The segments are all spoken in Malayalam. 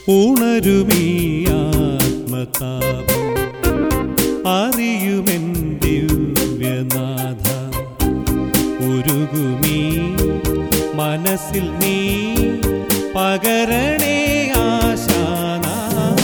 ഉണരുമീ ആത്മതാപം അറിയുമെൻ ദിവ്യനാഥ ഉരുകുമീ മനസ്സിൽ നീ പകരണേ ആശാനാഥ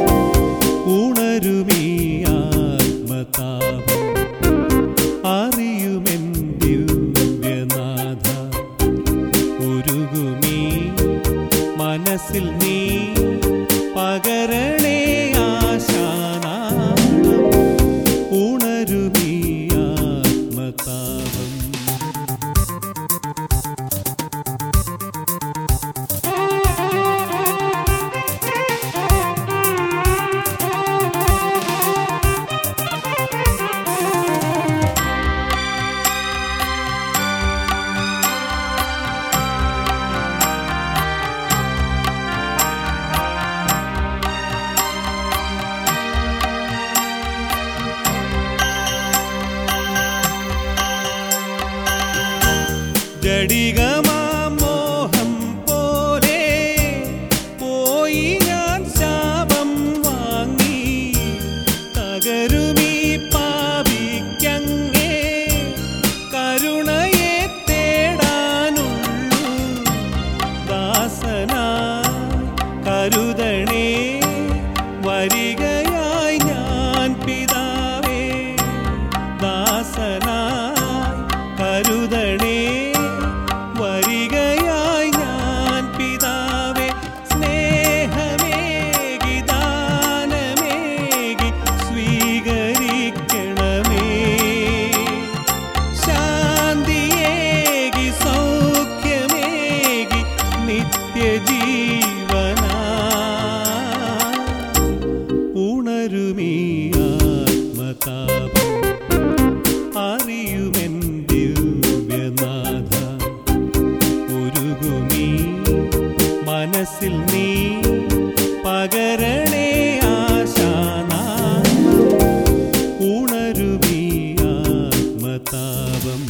ഉണരുമീ ആത്മതാപം അറിയുമെൻ ദിവ്യനാഥ ഉരുകുമീ മനസ്സിൽ നീ പകരണേ ആശാനാഥം ഉണരുമീ ആത്മതാപം ജഡികമാം മോഹം പോലെ പോയി ഞാൻ ശാപം വാങ്ങി തകരുമീ പാപിക്കങ്ങേ കരുണയെ തേടാനുള്ളൂ ദാസനാ കരുതണേ വരികയായി ഞാൻ പിതാവേ ദാസനായി കരുതണേ വരികയായി ഞാൻ പിതാവേ സ്നേഹമേകി ദാനമേകി സ്വീകരിക്കണമേ ശാന്തിയേകി സൗഖ്യമേകി നിത്യജീവനാ ഉണരുമീ ആത്മതാപം അറിയുമെൻ ദിവ്യനാഥ ഉരുകുമീ മനസ്സിൽ നീ പകരണേ ആശാനാഥ ഉണരുമീ ആത്മതാപം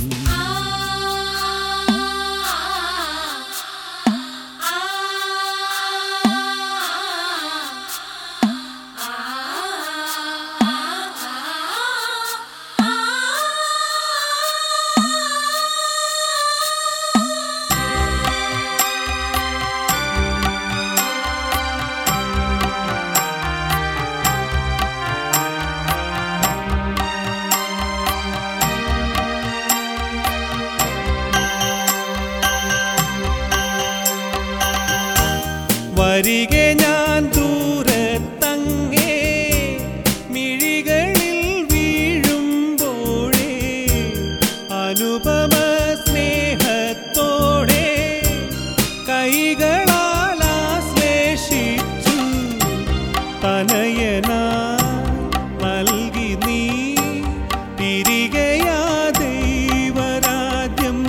വരികെ ഞാൻ ദൂരത്തങ്ങേ മിഴികളിൽ വീഴുമ്പോഴേ അനുപമ സ്നേഹത്തോടെ കൈകളാൽ ആശ്ലേഷിച്ചു തനയനാ നൽകി നീ തിരികെയാ ദൈവരാജ്യം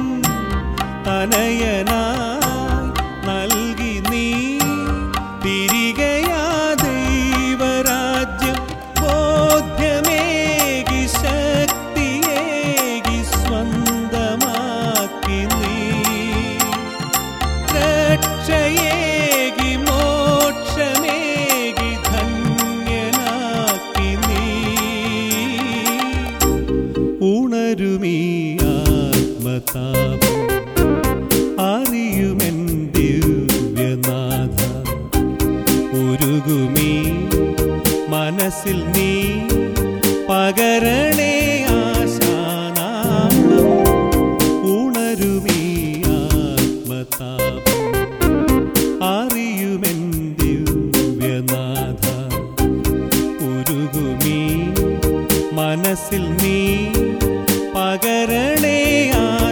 തനയനാ നൽകി നീ തിരികെയാ ദൈവരാജ്യം ബോധ്യമേകി ശക്തിയേകി സ്വന്തമാക്കി നീ രക്ഷയേകി മോക്ഷമേകി ധന്യനാക്കി നീ ഉണരുമീ ആത്മതാപം അറിയുമെൻ ദിവ്യനാഥ ഉരുകുമീ മനസ്സിൽ നീ പകരണേ ആശാനാഥം ഉണരുമീ ആത്മതാപം അറിയുമെൻ ദിവ്യനാഥ ഉരുകുമീ മനസ്സിൽ നീ പകരണേ ആ